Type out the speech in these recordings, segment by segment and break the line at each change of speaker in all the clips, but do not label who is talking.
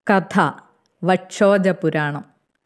കഥ വക്ഷോജ പുരാണം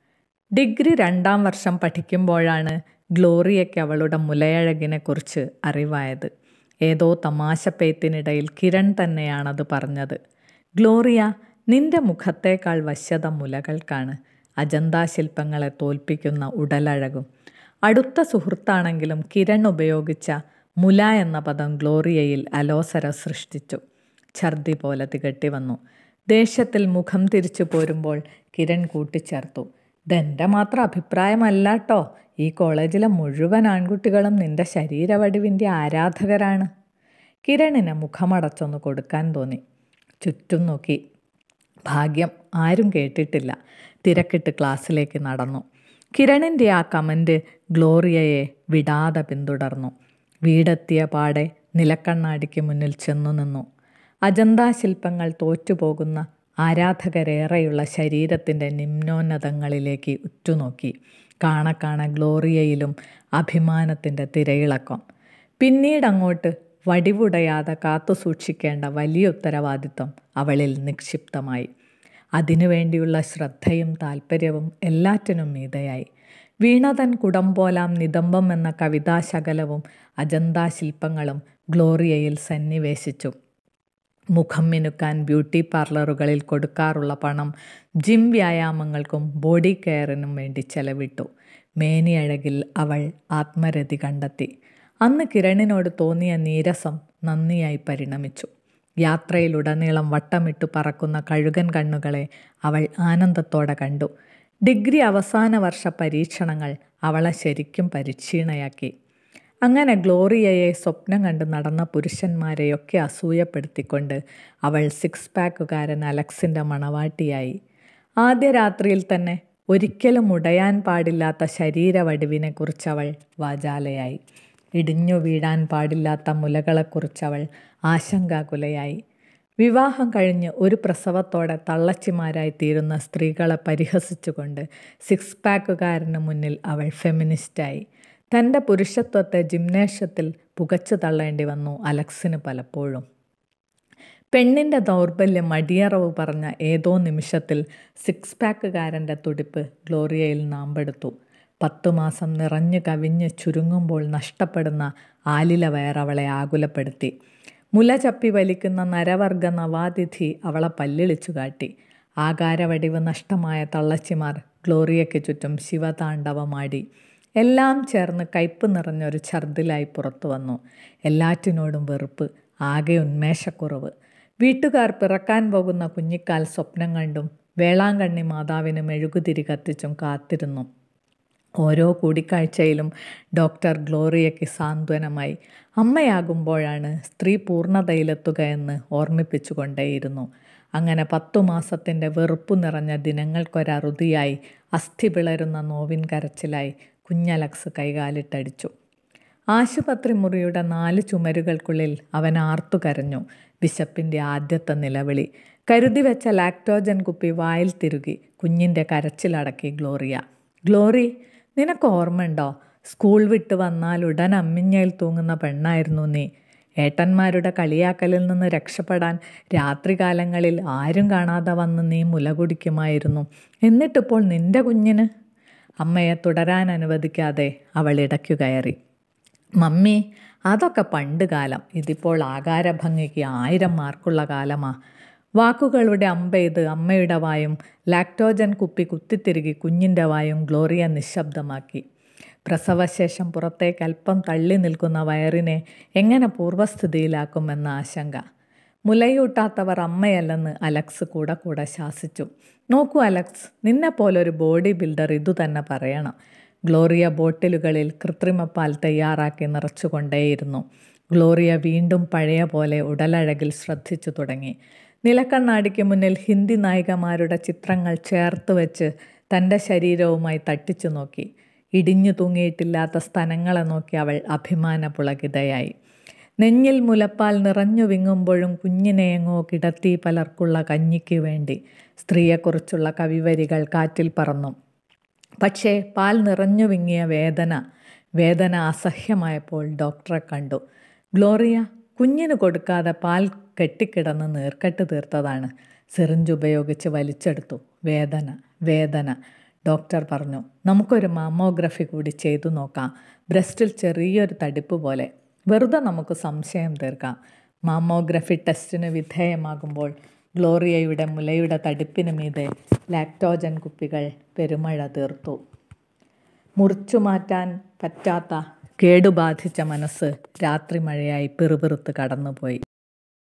ഡിഗ്രി രണ്ടാം വർഷം പഠിക്കുമ്പോഴാണ് ഗ്ലോറിയയ്ക്ക് അവളുടെ മുലയഴകിനെക്കുറിച്ച് അറിവായത് ഏതോ തമാശപ്പെയ്ത്തിനിടയിൽ കിരൺ തന്നെയാണത് പറഞ്ഞത് ഗ്ലോറിയ നിന്റെ മുഖത്തേക്കാൾ വശ്യത മുലകൾക്കാണ് അജന്താ ശില്പങ്ങളെ തോൽപ്പിക്കുന്ന ഉടലഴകും അടുത്ത സുഹൃത്താണെങ്കിലും കിരൺ ഉപയോഗിച്ച മുല എന്ന പദം ഗ്ലോറിയയിൽ അലോസര സൃഷ്ടിച്ചു ഛർദി പോലെ തികട്ടി വന്നു ദേഷ്യത്തിൽ മുഖം തിരിച്ചു പോരുമ്പോൾ കിരൺ കൂട്ടിച്ചേർത്തു ഇതെൻ്റെ മാത്രം അഭിപ്രായമല്ല കേട്ടോ ഈ കോളേജിലെ മുഴുവൻ ആൺകുട്ടികളും നിന്റെ ശരീരവടിവിൻ്റെ ആരാധകരാണ് കിരണിന് മുഖമടച്ചൊന്ന് കൊടുക്കാൻ തോന്നി ചുറ്റും നോക്കി ഭാഗ്യം ആരും കേട്ടിട്ടില്ല തിരക്കിട്ട് ക്ലാസ്സിലേക്ക് നടന്നു കിരണിൻ്റെ ആ കമൻറ്റ് ഗ്ലോറിയയെ വിടാതെ പിന്തുടർന്നു വീടെത്തിയ പാടെ നിലക്കണ്ണാടിക്ക് മുന്നിൽ ചെന്നു നിന്നു അജന്താ ശില്പങ്ങൾ തോറ്റുപോകുന്ന ആരാധകരേറെയുള്ള ശരീരത്തിൻ്റെ നിമ്നോന്നതങ്ങളിലേക്ക് ഉറ്റുനോക്കി കാണക്കാണ ഗ്ലോറിയയിലും അഭിമാനത്തിൻ്റെ തിരയിളക്കം പിന്നീടങ്ങോട്ട് വടിവുടയാതെ കാത്തു സൂക്ഷിക്കേണ്ട വലിയ ഉത്തരവാദിത്വം അവളിൽ നിക്ഷിപ്തമായി അതിനുവേണ്ടിയുള്ള ശ്രദ്ധയും താല്പര്യവും എല്ലാറ്റിനും മീതയായി വീണതൻ കുടംപോലാം നിതംബം എന്ന കവിതാശകലവും അജന്താ ശില്പങ്ങളും ഗ്ലോറിയയിൽ സന്നിവേശിച്ചു മുഖം മിനുക്കാൻ ബ്യൂട്ടി പാർലറുകളിൽ കൊടുക്കാറുള്ള പണം ജിം വ്യായാമങ്ങൾക്കും ബോഡി കെയറിനും വേണ്ടി ചെലവിട്ടു മേനിയഴകിൽ അവൾ ആത്മരതി കണ്ടെത്തി അന്ന് കിരണിനോട് തോന്നിയ നീരസം നന്ദിയായി പരിണമിച്ചു യാത്രയിലുടനീളം വട്ടമിട്ടു പറക്കുന്ന കഴുകൻ കണ്ണുകളെ അവൾ ആനന്ദത്തോടെ കണ്ടു ഡിഗ്രി അവസാന വർഷ പരീക്ഷണങ്ങൾ അവളെ ശരിക്കും പരിക്ഷീണയാക്കി അങ്ങനെ ഗ്ലോറിയയെ സ്വപ്നം കണ്ട് നടന്ന പുരുഷന്മാരെയൊക്കെ അസൂയപ്പെടുത്തിക്കൊണ്ട് അവൾ സിക്സ് പാക്കുകാരൻ അലക്സിൻ്റെ മണവാട്ടിയായി ആദ്യ രാത്രിയിൽ തന്നെ ഒരിക്കലും ഉടയാൻ പാടില്ലാത്ത ശരീരവടിവിനെക്കുറിച്ച് അവൾ വാചാലയായി ഇടിഞ്ഞു വീഴാൻ പാടില്ലാത്ത മുലകളെക്കുറിച്ചവൾ ആശങ്കാകുലയായി വിവാഹം കഴിഞ്ഞ് ഒരു പ്രസവത്തോടെ തള്ളച്ചിമാരായി തീരുന്ന സ്ത്രീകളെ പരിഹസിച്ചുകൊണ്ട് സിക്സ് പാക്കുകാരന് മുന്നിൽ അവൾ ഫെമിനിസ്റ്റായി തൻ്റെ പുരുഷത്വത്തെ ജിംനേഷ്യത്തിൽ പുകച്ചു തള്ളേണ്ടി വന്നു അലക്സിന് പലപ്പോഴും പെണ്ണിൻ്റെ ദൗർബല്യം മടിയറവ് പറഞ്ഞ ഏതോ നിമിഷത്തിൽ സിക്സ് പാക്കുകാരൻ്റെ തുടിപ്പ് ഗ്ലോറിയയിൽ നാമ്പെടുത്തു പത്തു മാസം നിറഞ്ഞു കവിഞ്ഞ് ചുരുങ്ങുമ്പോൾ നഷ്ടപ്പെടുന്ന ആലില വയറവളെ ആകുലപ്പെടുത്തി മുല ചപ്പി വലിക്കുന്ന നരവർഗ നവാതിഥി അവളെ പല്ലിളിച്ചു കാട്ടി ആകാരവടിവ് നഷ്ടമായ തള്ളച്ചിമാർ ഗ്ലോറിയയ്ക്ക് ചുറ്റും ശിവതാണ്ഡവമാടി എല്ലാം ചേർന്ന് കയ്പ് നിറഞ്ഞൊരു ഛർദിലായി പുറത്തു വന്നു എല്ലാറ്റിനോടും വെറുപ്പ് ആകെ ഉന്മേഷക്കുറവ് വീട്ടുകാർ പിറക്കാൻ പോകുന്ന കുഞ്ഞിക്കാൽ സ്വപ്നം കണ്ടും വേളാങ്കണ്ണി മാതാവിന് മെഴുകുതിരി കത്തിച്ചും കാത്തിരുന്നു ഓരോ കൂടിക്കാഴ്ചയിലും ഡോക്ടർ ഗ്ലോറിയയ്ക്ക് സാന്ത്വനമായി അമ്മയാകുമ്പോഴാണ് സ്ത്രീ പൂർണ്ണതയിലെത്തുക എന്ന് ഓർമ്മിപ്പിച്ചുകൊണ്ടേയിരുന്നു അങ്ങനെ പത്തു മാസത്തിൻ്റെ വെറുപ്പു നിറഞ്ഞ ദിനങ്ങൾക്കൊരറുതിയായി അസ്ഥി പിളരുന്ന നോവിൻ കരച്ചിലായി കുഞ്ഞലക്സ് കൈകാലിട്ടടിച്ചു ആശുപത്രി മുറിയുടെ നാല് ചുമരുകൾക്കുള്ളിൽ അവൻ ആർത്തു കരഞ്ഞു ബിഷപ്പിൻ്റെ ആദ്യത്തെ നിലവിളി കരുതി വെച്ച ലാക്ടോജൻ കുപ്പി വായിൽ തിരുകി കുഞ്ഞിൻ്റെ കരച്ചിലടക്കി ഗ്ലോറിയ ഗ്ലോറി നിനക്ക് ഓർമ്മയുണ്ടോ സ്കൂൾ വിട്ട് വന്നാൽ ഉടൻ അമ്മിഞ്ഞയിൽ തൂങ്ങുന്ന പെണ്ണായിരുന്നു നീ ഏട്ടന്മാരുടെ കളിയാക്കലിൽ നിന്ന് രക്ഷപ്പെടാൻ രാത്രികാലങ്ങളിൽ ആരും കാണാതെ വന്ന് നീ മുല കുടിക്കുമായിരുന്നു എന്നിട്ടിപ്പോൾ നിന്റെ കുഞ്ഞിന് അമ്മയെ തുടരാൻ അനുവദിക്കാതെ അവൾ ഇടയ്ക്കു കയറി മമ്മി അതൊക്കെ പണ്ട് കാലം ഇതിപ്പോൾ ആകാരഭംഗിക്ക് ആയിരം മാർക്കുള്ള കാലമാ വാക്കുകളുടെ അമ്പെയ്ത് അമ്മയുടെ വായും ലാക്ടോജൻ കുപ്പി കുത്തിത്തിരുകി കുഞ്ഞിൻ്റെ വായും ഗ്ലോറിയ നിശബ്ദമാക്കി പ്രസവശേഷം പുറത്തേക്ക് അല്പം തള്ളി നിൽക്കുന്ന വയറിനെ എങ്ങനെ പൂർവ്വസ്ഥിതിയിലാക്കുമെന്ന ആശങ്ക മുലയൂട്ടാത്തവർ അമ്മയല്ലെന്ന് അലക്സ് കൂടെ കൂടെ ശാസിച്ചു നോക്കൂ അലക്സ് നിന്നെപ്പോലൊരു ബോഡി ബിൽഡർ ഇതുതന്നെ പറയണം ഗ്ലോറിയ ബോട്ടിലുകളിൽ കൃത്രിമപ്പാൽ തയ്യാറാക്കി നിറച്ചുകൊണ്ടേയിരുന്നു ഗ്ലോറിയ വീണ്ടും പഴയ പോലെ ഉടലഴകിൽ ശ്രദ്ധിച്ചു തുടങ്ങി നിലക്കണ്ണാടിക്ക് മുന്നിൽ ഹിന്ദി നായികമാരുടെ ചിത്രങ്ങൾ ചേർത്ത് വെച്ച് തൻ്റെ ശരീരവുമായി തട്ടിച്ചു നോക്കി ഇടിഞ്ഞു തൂങ്ങിയിട്ടില്ലാത്ത സ്ഥലങ്ങളെ നോക്കി അവൾ അഭിമാന പുളകിതയായി നെഞ്ഞിൽ മുലപ്പാൽ നിറഞ്ഞു വിങ്ങുമ്പോഴും കുഞ്ഞിനെ എങ്ങോ കിടത്തി പലർക്കുള്ള കഞ്ഞിക്ക് വേണ്ടി സ്ത്രീയെക്കുറിച്ചുള്ള കവിവരികൾ കാറ്റിൽ പറന്നു പക്ഷേ പാൽ നിറഞ്ഞു വിങ്ങിയ വേദന വേദന അസഹ്യമായപ്പോൾ ഡോക്ടറെ കണ്ടു ഗ്ലോറിയ കുഞ്ഞിന് കൊടുക്കാതെ പാൽ കെട്ടിക്കിടന്ന് നീർക്കെട്ട് തീർത്തതാണ് സിറിഞ്ച് ഉപയോഗിച്ച് വലിച്ചെടുത്തു വേദന വേദന ഡോക്ടർ പറഞ്ഞു നമുക്കൊരു മാമോഗ്രഫി കൂടി ചെയ്തു നോക്കാം ബ്രസ്റ്റിൽ ചെറിയൊരു തടിപ്പ് പോലെ വെറുതെ നമുക്ക് സംശയം തീർക്കാം മാമോഗ്രഫി ടെസ്റ്റിന് വിധേയമാകുമ്പോൾ ഗ്ലോറിയയുടെ മുലയുടെ തടിപ്പിന് മീതെ ലാക്ടോജൻ കുപ്പികൾ പെരുമഴ തീർത്തു മുറിച്ചു മാറ്റാൻ പറ്റാത്ത കേടുബാധിച്ച മനസ്സ് രാത്രി മഴയായി പിറുപിറുത്ത് കടന്നുപോയി